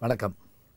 வணக்கம்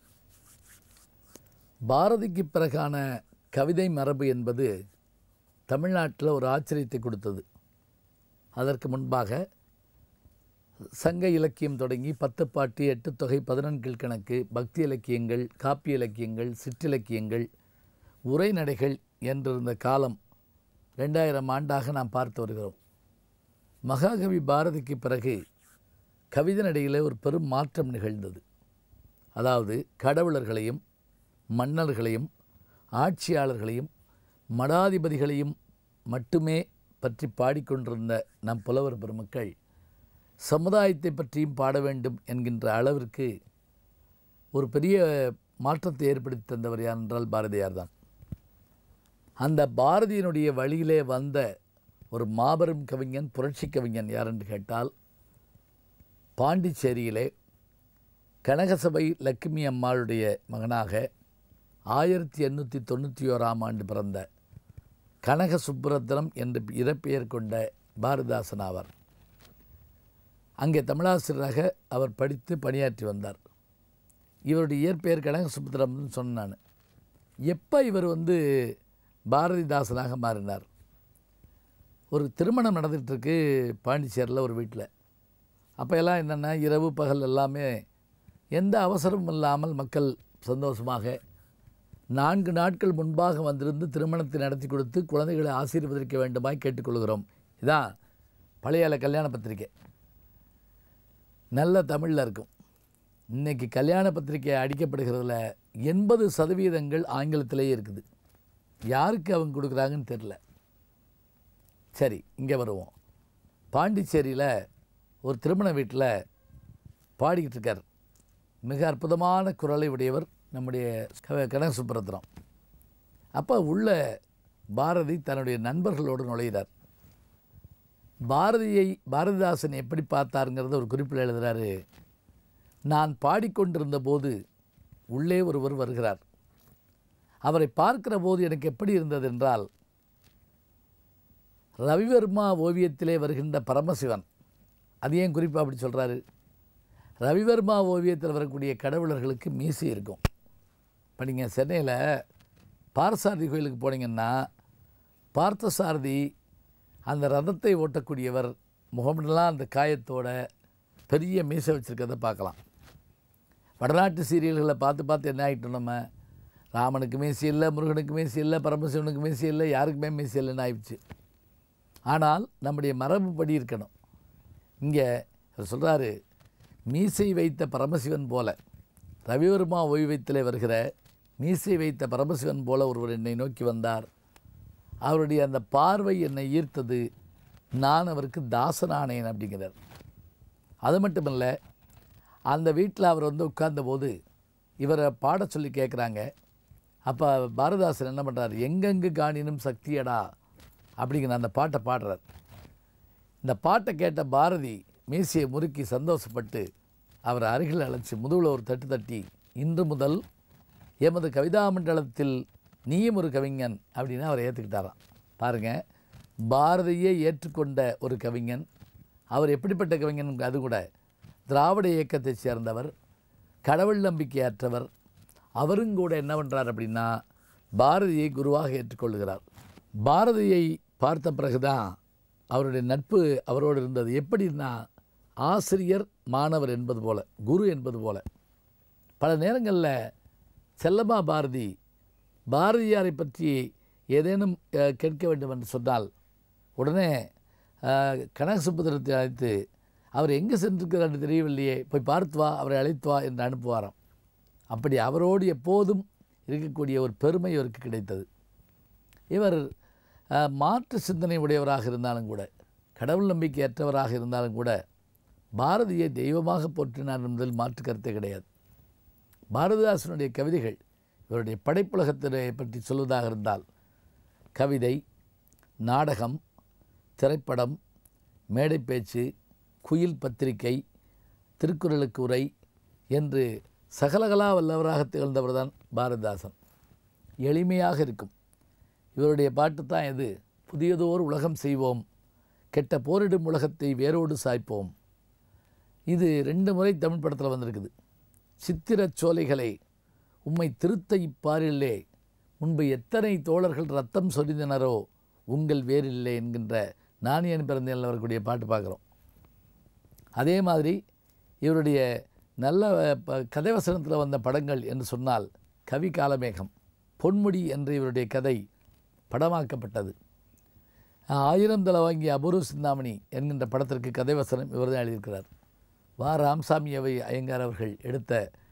பாரதிக்கு பிறகான கவிதை மரபு என்பது தமிழ்நாட்டில் ஒரு ஆச்சரியத்தை கொடுத்தது அதற்கு முன்பாக சங்க இலக்கியம் தொடங்கி பத்து பாட்டு எட்டு தொகை பதினெண்கள் கணக்கு பக்தி இலக்கியங்கள் காப்பிய இலக்கியங்கள் சிற்றிலக்கியங்கள் உரைநடைகள் என்றிருந்த காலம் ரெண்டாயிரம் ஆண்டாக நாம் பார்த்து வருகிறோம் மகாகவி பாரதிக்கு பிறகு கவிதை நடையிலே ஒரு பெரும் மாற்றம் நிகழ்ந்தது அதாவது கடவுளர்களையும் மன்னர்களையும் ஆட்சியாளர்களையும் மடாதிபதிகளையும் மட்டுமே பற்றி பாடிக்கொண்டிருந்த நம் புலவர் பெருமக்கள் சமுதாயத்தை பற்றியும் பாட வேண்டும் என்கின்ற அளவிற்கு ஒரு பெரிய மாற்றத்தை ஏற்படுத்தி தந்தவர் யார் என்றால் பாரதியார் தான் அந்த பாரதியினுடைய வழியிலே வந்த ஒரு மாபெரும் கவிஞன் புரட்சி கவிஞன் யார் என்று கேட்டால் பாண்டிச்சேரியிலே கனகசபை லட்சுமி அம்மாளுடைய மகனாக ஆயிரத்தி எண்ணூற்றி தொண்ணூற்றி ஓராம் ஆண்டு பிறந்த கனக சுப்புரத்னம் என்று இறப்பெயர் கொண்ட பாரதிதாசன் ஆவார் அங்கே தமிழாசிரியராக அவர் படித்து பணியாற்றி வந்தார் இவருடைய இயற்பெயர் கனக சுப்புரத்னம்னு சொன்னேன் நான் எப்போ இவர் வந்து பாரதிதாசனாக மாறினார் ஒரு திருமணம் நடந்துகிட்ருக்கு பாண்டிச்சேரியில் ஒரு வீட்டில் அப்போ எல்லாம் என்னென்னா இரவு பகல் எல்லாமே எந்த அவசரமும் இல்லாமல் மக்கள் சந்தோஷமாக நான்கு நாட்கள் முன்பாக வந்திருந்து திருமணத்தை நடத்தி கொடுத்து குழந்தைகளை ஆசீர்வதிக்க வேண்டுமாய் கேட்டுக்கொள்கிறோம் இதான் பழைய கல்யாண பத்திரிக்கை நல்ல தமிழில் இருக்கும் இன்றைக்கி கல்யாண பத்திரிக்கை அடிக்கப்படுகிறதுல எண்பது சதவீதங்கள் ஆங்கிலத்திலேயே இருக்குது யாருக்கு அவங்க கொடுக்குறாங்கன்னு தெரில சரி இங்கே வருவோம் பாண்டிச்சேரியில் ஒரு திருமண வீட்டில் பாடிக்கிட்டு இருக்கார் மிக அற்புதமான குரலை உடையவர் நம்முடைய க- கனக சுப்புரத்னம் அப்போ உள்ள பாரதி தன்னுடைய நண்பர்களோடு நுழைகிறார் பாரதியை பாரதிதாசன் எப்படி பார்த்தாருங்கிறத ஒரு குறிப்பில் எழுதுகிறாரு நான் பாடிக்கொண்டிருந்த போது உள்ளே ஒருவர் வருகிறார் அவரை பார்க்கிற போது எனக்கு எப்படி இருந்தது என்றால் ரவிவர்மா ஓவியத்திலே வருகின்ற பரமசிவன் அது ஏன் குறிப்பாக அப்படி சொல்கிறாரு ரவிவர்மா ஓவியத்தில் வரக்கூடிய கடவுளர்களுக்கு மீசி இருக்கும் இப்போ நீங்கள் சென்னையில் பார்த்தசாரதி கோயிலுக்கு போனீங்கன்னா பார்த்தசாரதி அந்த ரதத்தை ஓட்டக்கூடியவர் முகமெல்லாம் அந்த காயத்தோட பெரிய மீசை வச்சுருக்கிறத பார்க்கலாம் வடநாட்டு சீரியல்களை பார்த்து பார்த்து என்ன ஆகிட்டோம் நம்ம ராமனுக்கு மீசி இல்லை முருகனுக்கு மீசி இல்லை பரமசிவனுக்கு மீசி இல்லை யாருக்குமே மீசி இல்லைன்னு ஆயிடுச்சு ஆனால் நம்முடைய மரபுப்படி இருக்கணும் இங்கே அவர் சொல்கிறாரு மீசை வைத்த பரமசிவன் போல ரவிவர்மா ஓய்வத்திலே வருகிற மீசை வைத்த பரமசிவன் போல ஒருவர் என்னை நோக்கி வந்தார் அவருடைய அந்த பார்வை என்னை ஈர்த்தது நான் அவருக்கு தாசனானேன் அப்படிங்கிறார் அது மட்டும் இல்லை அந்த வீட்டில் அவர் வந்து உட்கார்ந்தபோது இவரை பாட சொல்லி கேட்குறாங்க அப்போ பாரதிதாசன் என்ன பண்ணுறார் எங்கெங்கு காணினும் சக்தியடா அப்படிங்கிற அந்த பாட்டை பாடுறார் இந்த பாட்டை கேட்ட பாரதி மீசையை முறுக்கி சந்தோஷப்பட்டு அவர் அருகில் அழைச்சி முதுகில் ஒரு தட்டு தட்டி இன்று முதல் எமது கவிதா மண்டலத்தில் நீயும் ஒரு கவிஞன் அப்படின்னு அவரை ஏற்றுக்கிட்டாராம் பாருங்கள் பாரதியை ஏற்றுக்கொண்ட ஒரு கவிஞன் அவர் எப்படிப்பட்ட கவிஞன் அது கூட திராவிட இயக்கத்தைச் சேர்ந்தவர் கடவுள் நம்பிக்கையற்றவர் அவரும் கூட என்ன பண்ணுறார் அப்படின்னா பாரதியை குருவாக ஏற்றுக்கொள்கிறார் பாரதியை பார்த்த பிறகுதான் அவருடைய நட்பு அவரோடு இருந்தது எப்படின்னா ஆசிரியர் மாணவர் என்பது போல குரு என்பது போல பல நேரங்களில் செல்லம்மா பாரதி பாரதியாரை பற்றி ஏதேனும் அஹ், கேட்க வேண்டும் என்று சொன்னால் உடனே அஹ், கனக சுப்புத்திரத்தை அழைத்து அவர் எங்கே சென்றிருக்கிறார் தெரியவில்லையே போய் பார்த்து வா அவரை அழைத்து வா என்று அனுப்புவாராம் அப்படி அவரோடு எப்போதும் இருக்கக்கூடிய ஒரு பெருமை இவருக்கு கிடைத்தது இவர் அஹ், மாற்று சிந்தனை உடையவராக இருந்தாலும் கூட கடவுள் நம்பிக்கையற்றவராக இருந்தாலும் கூட பாரதியை தெய்வமாக போற்றினார் என்பதில் மாற்று கருத்தே கிடையாது பாரதிதாசனுடைய கவிதைகள் இவருடைய படைப்புலகத்தினை பற்றி சொல்வதாக இருந்தால் கவிதை நாடகம் திரைப்படம் மேடைப்பேச்சு குயில் பத்திரிகை திருக்குறளுக்கு உரை என்று சகலகலா வல்லவராக திகழ்ந்தவர் தான் பாரதிதாசன் எளிமையாக இருக்கும் இவருடைய பாட்டு தான் எது புதியதோர் உலகம் செய்வோம் கெட்ட போரிடும் உலகத்தை வேரோடு சாய்ப்போம் இது ரெண்டு முறை தமிழ் படத்தில் வந்திருக்குது சித்திரச் சோலைகளே உம்மை திருத்த இப்பாரிலே முன்பு எத்தனை தோழர்கள் ரத்தம் சொரிந்தனரோ உங்கள் வேறில்லை என்கின்ற நானியன் பிறந்தேன் வரக்கூடிய பாட்டு பார்க்குறோம் அதே மாதிரி இவருடைய நல்ல ப- கதை வசனத்தில் வந்த படங்கள் என்று சொன்னால் கவி காலமேகம் பொன்முடி என்ற இவருடைய கதை படமாக்கப்பட்டது ஆயிரம் தலை வாங்கிய அபூர்வ சிந்தாமணி என்கின்ற படத்திற்கு கதை வசனம் இவர் தான் எழுதியிருக்கிறார் வா ராமசாமி அவை ஐயங்கார் அவர்கள் எடுத்த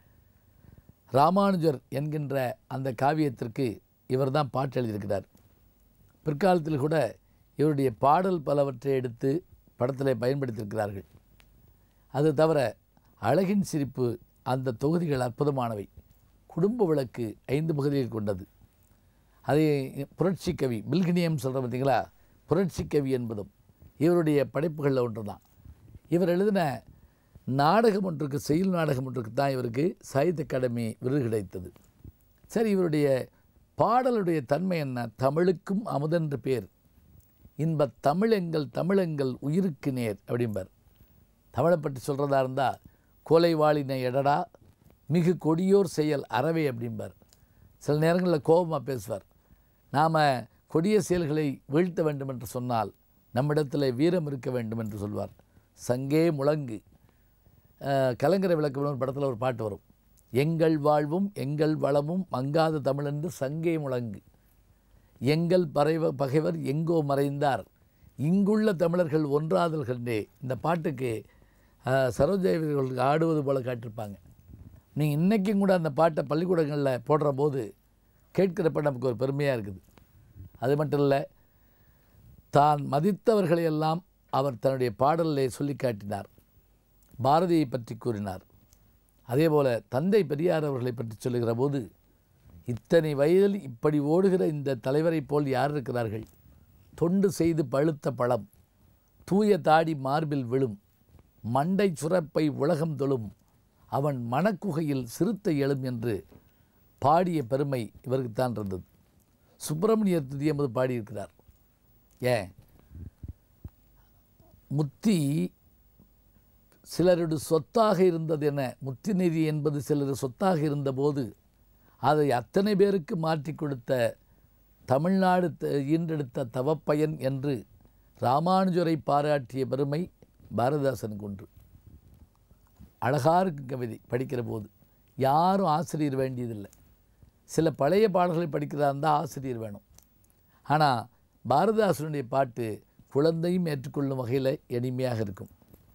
ராமானுஜர் என்கின்ற அந்த காவியத்திற்கு இவர் தான் பாட்டு எழுதியிருக்கிறார் பிற்காலத்தில் கூட இவருடைய பாடல் பலவற்றை எடுத்து படத்தில் பயன்படுத்தியிருக்கிறார்கள் அது தவிர அழகின் சிரிப்பு அந்த தொகுதிகள் அற்புதமானவை குடும்ப விளக்கு ஐந்து பகுதிகள் கொண்டது அதை புரட்சி கவி பில்கினியம் சொல்கிற பார்த்தீங்களா புரட்சி கவி என்பதும் இவருடைய படைப்புகளில் ஒன்று தான் இவர் எழுதின நாடகம் ஒன்றுக்கு செயல் நாடகம் ஒன்றுக்கு தான் இவருக்கு சாகித்ய அகாடமி விருது கிடைத்தது சரி இவருடைய பாடலுடைய தன்மை என்ன தமிழுக்கும் அமுதென்று பேர் இன்பத் தமிழெங்கள் தமிழெங்கள் உயிருக்கு நேர் அப்படிம்பார் தமிழை பற்றி சொல்கிறதா இருந்தால் கோலை வாளினை எடடா மிகு கொடியோர் செயல் அறவே அப்படிம்பார் சில நேரங்களில் கோபமாக பேசுவார் நாம் கொடிய செயல்களை வீழ்த்த வேண்டும் என்று சொன்னால் நம்மிடத்தில் வீரம் இருக்க வேண்டும் என்று சொல்வார் சங்கே முழங்கு அஹ், கலங்கரை விளக்கம் ஒரு படத்தில் ஒரு பாட்டு வரும் எங்கள் வாழ்வும் எங்கள் வளமும் மங்காத தமிழென்று சங்கே முழங்கு எங்கள் பறைவ பகைவர் எங்கோ மறைந்தார் இங்குள்ள தமிழர்கள் ஒன்றாதல் கண்டே இந்த பாட்டுக்கு அஹ், சரோஜாதேவி அவர்கள் ஆடுவது போல காட்டியிருப்பாங்க நீங்கள் இன்றைக்கும் கூட அந்த பாட்டை பள்ளிக்கூடங்களில் போடுற போது கேட்கிறப்ப நமக்கு ஒரு பெருமையாக இருக்குது அது மட்டும் இல்லை தான் மதித்தவர்களையெல்லாம் அவர் தன்னுடைய பாடலிலே சொல்லி காட்டினார் பாரதியை பற்றி கூறினார் அதேபோல தந்தை பெரியார் அவர்களை பற்றி சொல்லுகிற போது இத்தனை வயதில் இப்படி ஓடுகிற இந்த தலைவரைப் போல் யார் இருக்கிறார்கள் தொண்டு செய்து பழுத்த பழம் தூய தாடி மார்பில் விழும் மண்டை சுரப்பை உலகம் தொழும் அவன் மணக்குகையில் சிறுத்தை எழும் என்று பாடிய பெருமை இவருக்குத்தான் இருந்தது சுப்பிரமணியர் துதி என்பது பாடியிருக்கிறார் ஏன் முத்தி சிலருடைய சொத்தாக இருந்தது என முத்தி நிதி என்பது சிலர் சொத்தாக இருந்தபோது அதை அத்தனை பேருக்கு மாற்றி கொடுத்த தமிழ்நாடு த- ஈன்றெடுத்த தவப்பயன் என்று ராமானுஜரை பாராட்டிய பெருமை பாரதிதாசனுக்கு உண்டு அழகா இருக்கும் கவிதை படிக்கிற போது யாரும் ஆசிரியர் வேண்டியதில்லை சில பழைய பாடல்களை படிக்கிறதா இருந்தால் ஆசிரியர் வேணும் ஆனால் பாரதிதாசனுடைய பாட்டு குழந்தையும் ஏற்றுக்கொள்ளும் வகையில் இனிமையாக இருக்கும்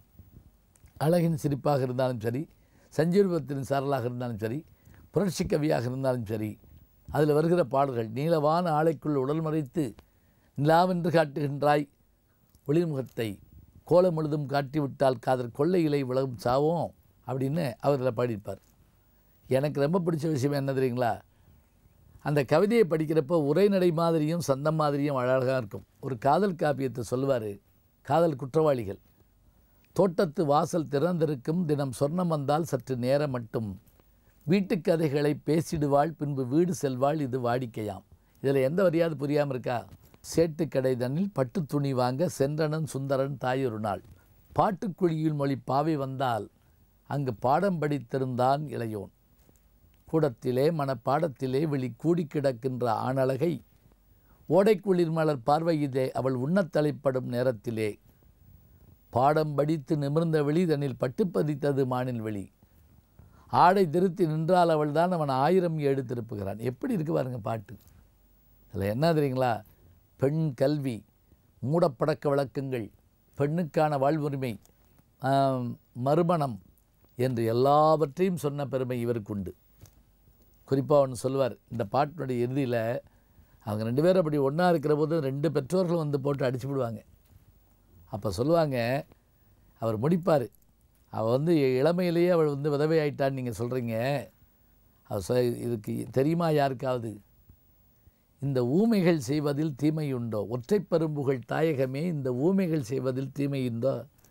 அழகின் சிரிப்பாக இருந்தாலும் சரி சஞ்சீவத்தின் சாரலாக இருந்தாலும் சரி புரட்சி கவியாக இருந்தாலும் சரி அதில் வருகிற பாடல்கள் நீலவான ஆலைக்குள் உடல் மறைத்து நிலாவென்று காட்டுகின்றாய் ஒளிமுகத்தை கோலம் முழுதும் காட்டிவிட்டால் காதல் கொள்ளை இலை விலகும் சாவோம் அப்படின்னு அவர் இதில் பாடியிருப்பார் எனக்கு ரொம்ப பிடிச்ச விஷயம் என்ன தெரியுங்களா அந்த கவிதையை படிக்கிறப்போ உரைநடை மாதிரியும் சந்தம் மாதிரியும் அழகாக இருக்கும் ஒரு காதல் காப்பியத்தை சொல்லுவார் காதல் குற்றவாளிகள் தோட்டத்து வாசல் திறந்திருக்கும் தினம் சொர்ணம் வந்தால் சற்று நேரம் மட்டும் வீட்டுக் கதைகளை பேசிடுவாள் பின்பு வீடு செல்வாள் இது வாடிக்கையாம் இதில் எந்த வரியாவது புரியாமல் இருக்கா சேட்டுக்கடை தன்னில் பட்டு துணி வாங்க சென்றனன் சுந்தரன் தாயொரு நாள் பாட்டுக்குழியில் மொழி பாவை வந்தால் அங்கு பாடம் படித்திருந்தான் இளையோன் கூடத்திலே மனப்பாடத்திலே விழி கூடி கிடக்கின்ற ஆணழகை ஓடைக்குளிர் மலர் பார்வையிலே அவள் உண்ணத் தலைப்படும் நேரத்திலே பாடம் படித்து நிமிர்ந்த வெளி தன்னில் பட்டுப்பதித்தது மானின் வெளி ஆடை திருத்தி நின்றால் அவள்தான் அவன் ஆயிரம் ஏடு திருப்புகிறான் எப்படி இருக்கு பாருங்க பாட்டு அதில் என்ன தெரியுங்களா பெண் கல்வி மூடப்பழக்க வழக்கங்கள் பெண்ணுக்கான வாழ்வுரிமை ஆம், மறுமணம் என்று எல்லாவற்றையும் சொன்ன பெருமை இவருக்கு உண்டு குறிப்பாக ஒன்று சொல்லுவார் இந்த பாட்டினுடைய இறுதியில் அவங்க ரெண்டு பேரும் அப்படி ஒன்றா இருக்கிற போது ரெண்டு பெற்றோர்களும் வந்து போட்டு அடிச்சு விடுவாங்க அப்போ சொல்லுவாங்க அவர் முடிப்பார் அவள் வந்து இளமையிலேயே அவள் வந்து விதவை ஆயிட்டான்னு நீங்கள் சொல்கிறீங்க அவ சொ இதுக்கு தெரியுமா யாருக்காவது இந்த ஊமைகள் செய்வதில் தீமை உண்டோ ஒற்றைப் பரும்புகள் தாயகமே இந்த ஊமைகள் செய்வதில் தீமை உண்டோ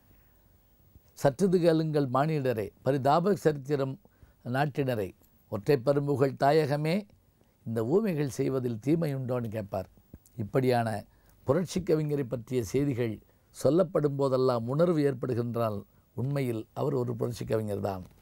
சற்றுது கேளுங்கள் மானிடரே பரிதாப சரித்திரம் நாட்டினரே ஒற்றைப் பரும்புகள் தாயகமே இந்த ஊமைகள் செய்வதில் தீமை உண்டோன்னு கேட்பார் இப்படியான புரட்சி கவிஞரை பற்றிய செய்திகள் சொல்லப்படும் போதெல்லாம் உணர்வு ஏற்படுகின்றால் உண்மையில் அவர் ஒரு புரட்சி கவிஞர் தான்